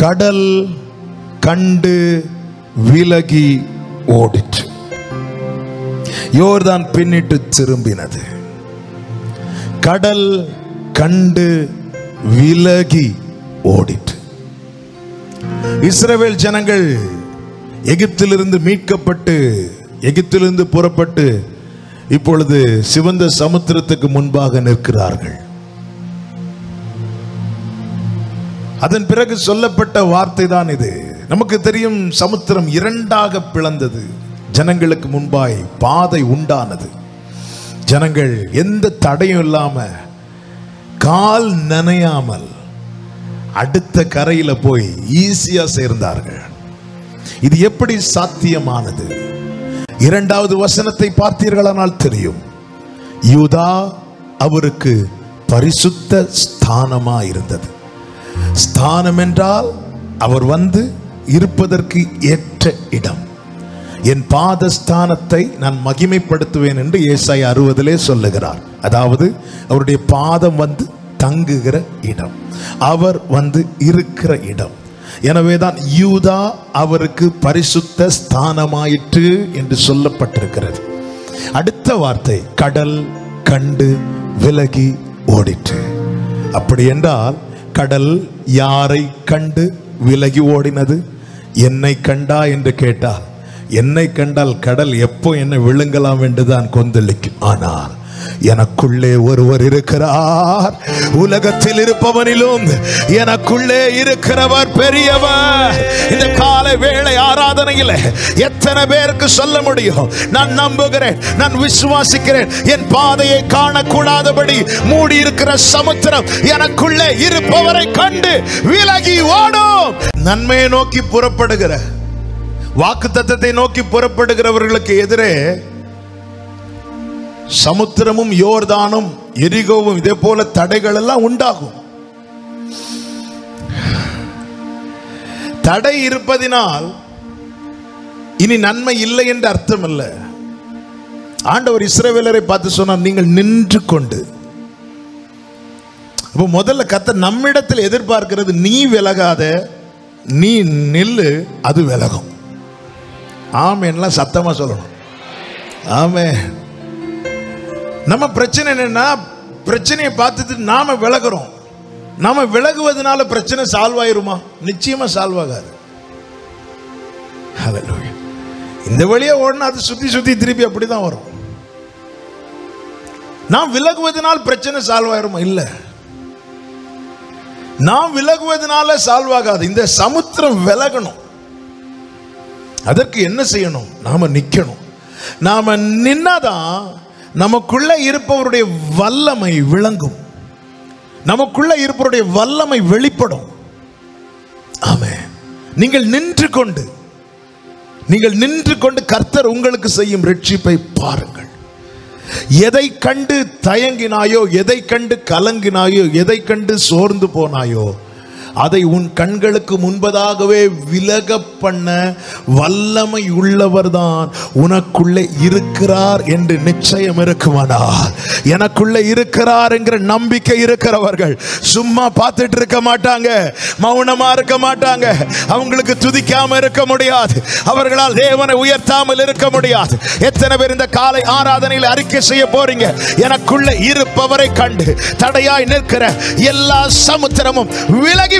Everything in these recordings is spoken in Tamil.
கடல் கண்டு விலகி ஓடிற்று யோர்தான் பின்னிட்டு திரும்பினது கடல் கண்டு விலகி ஓடிற்று இஸ்ரவேல் ஜனங்கள் எகிப்திலிருந்து மீட்கப்பட்டு எகிப்திலிருந்து புறப்பட்டு இப்பொழுது சிவந்த சமுத்திரத்துக்கு முன்பாக நிற்கிறார்கள் அதன் பிறகு சொல்லப்பட்ட வார்த்தை தான் இது நமக்கு தெரியும் சமுத்திரம் இரண்டாக பிளந்தது ஜனங்களுக்கு முன்பாய் பாதை உண்டானது ஜனங்கள் எந்த தடையும் இல்லாம கால் நனையாமல் அடுத்த கரையில போய் ஈஸியா சேர்ந்தார்கள் இது எப்படி சாத்தியமானது இரண்டாவது வசனத்தை பார்த்தீர்களானால் தெரியும் யூதா அவருக்கு பரிசுத்த ஸ்தானமா இருந்தது ஸ்தானம் என்றால் அவர் வந்து இருப்பதற்கு ஏற்ற இடம் என் பாதஸ்தானத்தை நான் மகிமைப்படுத்துவேன் என்று ஏசாய் அறுபதிலே சொல்லுகிறார் அதாவது அவருடைய பாதம் வந்து தங்குகிற இடம் அவர் வந்து இருக்கிற இடம் எனவேதான் யூதா அவருக்கு பரிசுத்த ஸ்தானமாயிற்று என்று சொல்லப்பட்டிருக்கிறது அடுத்த வார்த்தை கடல் கண்டு விலகி ஓடிற்று அப்படி என்றால் கடல் யாரை கண்டு விலகி ஓடினது என்னை கண்டா என்று கேட்டால் என்னை கண்டால் கடல் எப்போ என்ன விழுங்கலாம் என்றுதான் கொந்தளிக்கும் ஆனால் எனக்குள்ளே ஒருவர் இருக்கிறார் உலகத்தில் இருப்பவனிலும் எனக்குள்ளே இருக்கிறவர் பெரியவர் இந்த காலை வேளை ஆராதனையில் எத்தனை பேருக்கு சொல்ல முடியும் நான் நம்புகிறேன் நான் விசுவாசிக்கிறேன் என் பாதையை காணக்கூடாதபடி மூடி இருக்கிற சமுத்திரம் எனக்குள்ளே இருப்பவரை கண்டு விலகி ஓடும் நன்மையை நோக்கி புறப்படுகிற வாக்கு தத்தத்தை நோக்கி புறப்படுகிறவர்களுக்கு எதிரே சமுத்திரமும் யோர்தானும் எரிகோவும் இதே போல தடைகள் எல்லாம் உண்டாகும் தடை இருப்பதினால் இனி நன்மை இல்லை என்று அர்த்தம் இல்லை ஆண்டவர் இஸ்ரவேலரை பார்த்து சொன்னார் நீங்கள் நின்று கொண்டு அப்போ முதல்ல கத்த நம்மிடத்தில் எதிர்பார்க்கிறது நீ விலகாத நீ நில்லு அது விலகும் ஆமேன்லாம் சத்தமா சொல்லணும் ஆமே நம்ம பிரச்சனை என்னன்னா பிரச்சனையை பார்த்துட்டு நாம விலகுறோம் நாம விலகுவதனால பிரச்சனை சால்வ் ஆயிருமா நிச்சயமா சால்வ் ஆகாது Hallelujah. இந்த வழியா ஓடினா அது சுத்தி சுத்தி திருப்பி அப்படிதான் வரும் நாம் விலகுவதனால் பிரச்சனை சால்வ் ஆயிருமா இல்ல நாம் விலகுவதனால சால்வ் ஆகாது இந்த சமுத்திரம் விலகணும் அதற்கு என்ன செய்யணும் நாம நிக்கணும் நாம நின்னாதான் நமக்குள்ள இருப்பவருடைய வல்லமை விளங்கும் நமக்குள்ள இருப்பவருடைய வல்லமை வெளிப்படும் ஆமே நீங்கள் நின்று கொண்டு நீங்கள் நின்று கொண்டு கர்த்தர் உங்களுக்கு செய்யும் ரட்சிப்பை பாருங்கள் எதை கண்டு தயங்கினாயோ எதை கண்டு கலங்கினாயோ எதை கண்டு சோர்ந்து போனாயோ அதை உன் கண்களுக்கு முன்பதாகவே விலக பண்ண வல்லமை உள்ளவர்தான் உனக்குள்ளே இருக்கிறார் என்று நிச்சயம் இருக்குமானால் எனக்குள்ளே இருக்கிறார் என்கிற நம்பிக்கை இருக்கிறவர்கள் சும்மா பார்த்துட்டு இருக்க மாட்டாங்க மௌனமா இருக்க மாட்டாங்க அவங்களுக்கு துதிக்காம இருக்க முடியாது அவர்களால் தேவனை உயர்த்தாமல் இருக்க முடியாது எத்தனை பேர் இந்த காலை ஆராதனையில் அறிக்கை செய்ய போறீங்க எனக்குள்ள இருப்பவரை கண்டு தடையாய் நிற்கிற எல்லா சமுத்திரமும் விலகி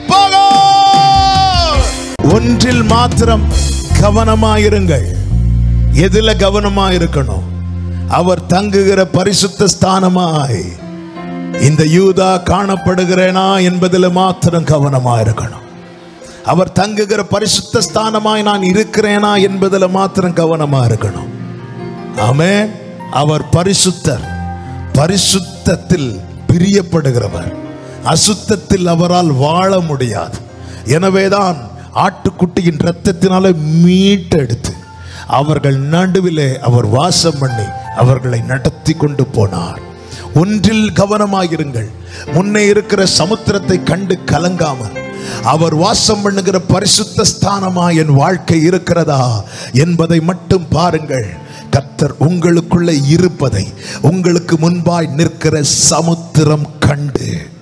போகும் ஒன்றில் மாத்திரம் கவனமாயிருங்கள் எதுல கவனமா இருக்கணும் அவர் தங்குகிற பரிசுத்த ஸ்தானமாய் இந்த யூதா காணப்படுகிறேனா என்பதில் மாத்திரம் கவனமா இருக்கணும் அவர் தங்குகிற பரிசுத்த ஸ்தானமாய் நான் இருக்கிறேனா என்பதில் மாத்திரம் கவனமா இருக்கணும் ஆமே அவர் பரிசுத்தர் பரிசுத்தத்தில் பிரியப்படுகிறவர் அசுத்தத்தில் அவரால் வாழ முடியாது எனவேதான் ஆட்டுக்குட்டியின் இரத்தத்தினால மீட்டெடுத்து அவர்கள் நடுவிலே அவர் வாசம் பண்ணி அவர்களை நடத்தி கொண்டு போனார் ஒன்றில் கவனமாயிருங்கள் முன்னே இருக்கிற சமுத்திரத்தை கண்டு கலங்காமல் அவர் வாசம் பண்ணுகிற பரிசுத்த ஸ்தானமா என் வாழ்க்கை இருக்கிறதா என்பதை மட்டும் பாருங்கள் கர்த்தர் உங்களுக்குள்ளே இருப்பதை உங்களுக்கு முன்பாய் நிற்கிற சமுத்திரம் கண்டு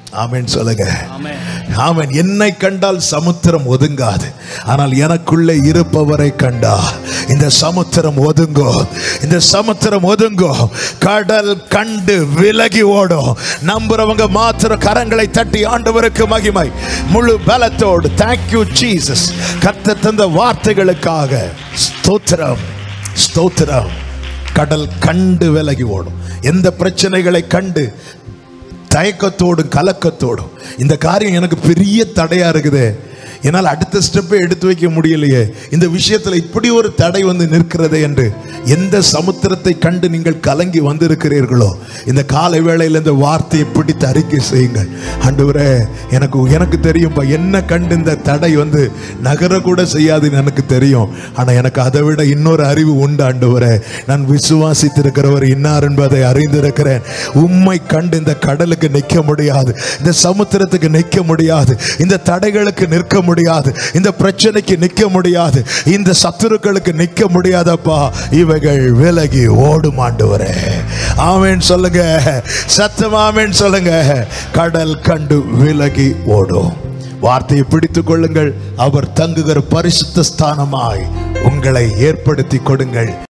ஆமென் சொல்லுங்க ஆமென் ஆமென் என்னை கண்டால் சமுத்திரம் ஒதுங்காது ஆனால் எனக்குள்ளே இருப்பவரை கண்டா இந்த சமுத்திரம் ஒதுங்கோ இந்த சமுத்திரம் ஒதுங்கோ கடல் கண்டு விலகி ஓடும் நம்புறவங்க மாத்திர கரங்களை தட்டி ஆண்டவருக்கு மகிமை முழு பலத்தோடு தேங்க்யூ ஜீசஸ் கத்த தந்த வார்த்தைகளுக்காக ஸ்தோத்திரம் ஸ்தோத்திரம் கடல் கண்டு விலகி ஓடும் எந்த பிரச்சனைகளை கண்டு தயக்கத்தோடும் கலக்கத்தோடும் இந்த காரியம் எனக்கு பெரிய தடையா இருக்குது என்னால் அடுத்த ஸ்டெப்பை எடுத்து வைக்க முடியலையே இந்த விஷயத்தில் இப்படி ஒரு தடை வந்து நிற்கிறதே என்று எந்த சமுத்திரத்தை கண்டு நீங்கள் கலங்கி வந்திருக்கிறீர்களோ இந்த காலை வேளையில் இந்த வார்த்தையை பிடித்து அறிக்கை செய்யுங்கள் ஆண்டவரே எனக்கு எனக்கு தெரியும்பா என்ன கண்டு இந்த தடை வந்து நகர கூட செய்யாதுன்னு எனக்கு தெரியும் ஆனா எனக்கு அதை விட இன்னொரு அறிவு உண்டு ஆண்டவரே நான் விசுவாசித்திருக்கிறவர் இன்னார் என்பதை அறிந்திருக்கிறேன் உம்மை கண்டு இந்த கடலுக்கு நிற்க முடியாது இந்த சமுத்திரத்துக்கு நிற்க முடியாது இந்த தடைகளுக்கு நிற்க முடியாது இந்த பிரச்சனைக்கு நிற்க முடியாது இந்த சத்துருக்களுக்கு நிற்க முடியாதப்பா இவைகள் விலகி ஓடும் ஆண்டவரே ஆமென் சொல்லுங்க சத்தம் ஆமென் சொல்லுங்க கடல் கண்டு விலகி ஓடும் வார்த்தையை பிடித்துக் கொள்ளுங்கள் அவர் தங்குகிற பரிசுத்த ஸ்தானமாய் உங்களை ஏற்படுத்தி கொடுங்கள்